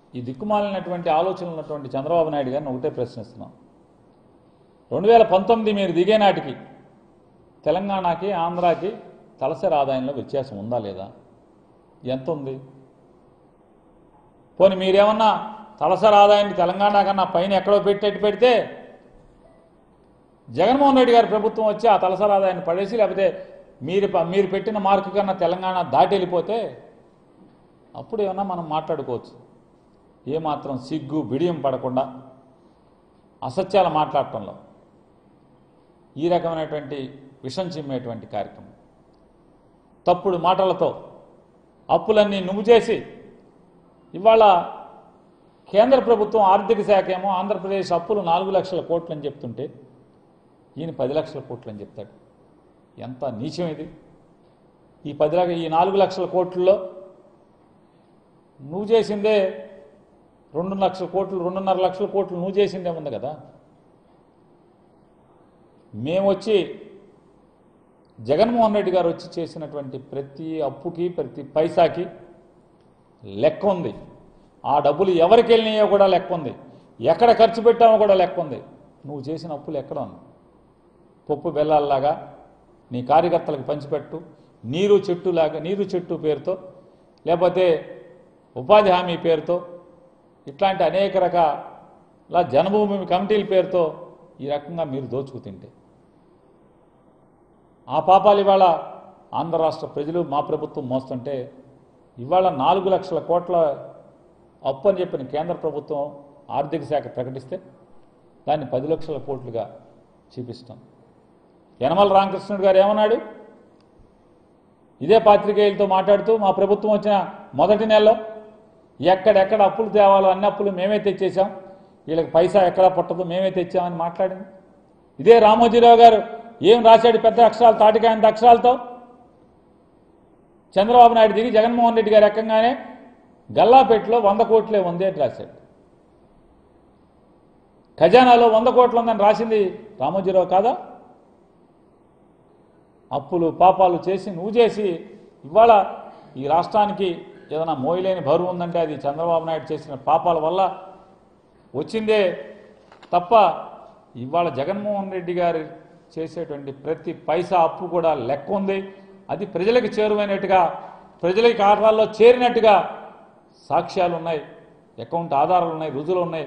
ఈ దిక్కుమాలినటువంటి ఆలోచనలు ఉన్నటువంటి చంద్రబాబు నాయుడు గారిని ఒకటే ప్రశ్నిస్తున్నాం రెండు వేల పంతొమ్మిది మీరు దిగే నాటికి తెలంగాణకి ఆంధ్రాకి తలసరి ఆదాయంలో వ్యత్యాసం ఉందా లేదా ఎంత ఉంది పోనీ మీరేమన్నా తలసరి ఆదాయాన్ని తెలంగాణ కన్నా పైన ఎక్కడో పెట్టేట్టు పెడితే జగన్మోహన్ రెడ్డి గారి ప్రభుత్వం వచ్చి ఆ తలసరి ఆదాయాన్ని పడేసి లేకపోతే మీరు ప- మీరు పెట్టిన మార్కు కన్నా తెలంగాణ దాటి వెళ్ళిపోతే అప్పుడు ఏమన్నా మనం మాట్లాడుకోవచ్చు ఏమాత్రం సిగ్గు బిడియం పడకుండా అసత్యాలు మాట్లాడటంలో ఈ రకమైనటువంటి విషం చిమ్మేటువంటి కార్యక్రమం తప్పుడు మాటలతో అప్పులన్నీ నువ్వు చేసి ఇవాళ కేంద్ర ప్రభుత్వం ఆర్థిక శాఖ ఏమో ఆంధ్రప్రదేశ్ అప్పులు నాలుగు లక్షల కోట్లు అని చెప్తుంటే ఈయన పది లక్షల కోట్లు అని చెప్తాడు ఎంత నీచం ఇది ఈ పది లక్ష ఈ నాలుగు లక్షల కోట్లలో నువ్వు చేసిందే రెండు లక్షల కోట్లు రెండున్నర లక్షల కోట్లు నువ్వు చేసిందే ఉంది కదా మేము వచ్చి జగన్మోహన్ రెడ్డి గారు వచ్చి చేసినటువంటి ప్రతి అప్పుకి ప్రతి పైసాకి లెక్క ఉంది ఆ డబ్బులు ఎవరికి వెళ్ళినాయో కూడా లెక్క ఉంది ఎక్కడ ఖర్చు పెట్టామో కూడా లెక్క ఉంది నువ్వు చేసిన అప్పులు ఎక్కడ ఉంది పప్పు బెల్లాల్లాగా నీ కార్యకర్తలకు పంచిపెట్టు నీరు చెట్టులాగా నీరు చెట్టు పేరుతో లేకపోతే ఉపాధి హామీ పేరుతో ఇట్లాంటి అనేక రకాల జన్మభూమి కమిటీల పేరుతో ఈ రకంగా మీరు దోచుకు తింటే ఆ పాపాలు ఇవాళ ఆంధ్ర రాష్ట్ర ప్రజలు మా ప్రభుత్వం మోస్తుంటే ఇవాళ నాలుగు లక్షల కోట్ల అప్పు అని చెప్పిన కేంద్ర ప్రభుత్వం ఆర్థిక శాఖ ప్రకటిస్తే దాన్ని పది లక్షల కోట్లుగా చూపిస్తాం యనమల రామకృష్ణుడు గారు ఏమన్నాడు ఇదే పాత్రికేయులతో మాట్లాడుతూ మా ప్రభుత్వం వచ్చిన మొదటి నెలలో ఎక్కడెక్కడ అప్పులు తేవాలో అన్ని అప్పులు మేమే తెచ్చేసాం వీళ్ళకి పైసా ఎక్కడా పుట్టదు మేమే తెచ్చామని మాట్లాడింది ఇదే రామోజీరావు గారు ఏం రాశాడు పెద్ద అక్షరాలు తాటికాయంత అక్షరాలతో చంద్రబాబు నాయుడు దిగి జగన్మోహన్ రెడ్డి గారు ఎక్కంగానే గల్లాపేటలో వంద కోట్లే ఉంది అని రాశాడు ఖజానాలో వంద కోట్లు ఉందని రాసింది రామోజీరావు కాదా అప్పులు పాపాలు చేసి నువ్వు చేసి ఇవాళ ఈ రాష్ట్రానికి ఏదైనా మోయలేని బరువు ఉందంటే అది చంద్రబాబు నాయుడు చేసిన పాపాల వల్ల వచ్చిందే తప్ప ఇవాళ జగన్మోహన్ రెడ్డి గారు చేసేటువంటి ప్రతి పైసా అప్పు కూడా లెక్క ఉంది అది ప్రజలకు చేరువైనట్టుగా ప్రజలకి ఖాతాల్లో చేరినట్టుగా సాక్ష్యాలు ఉన్నాయి అకౌంట్ ఆధారాలు ఉన్నాయి రుజువులు ఉన్నాయి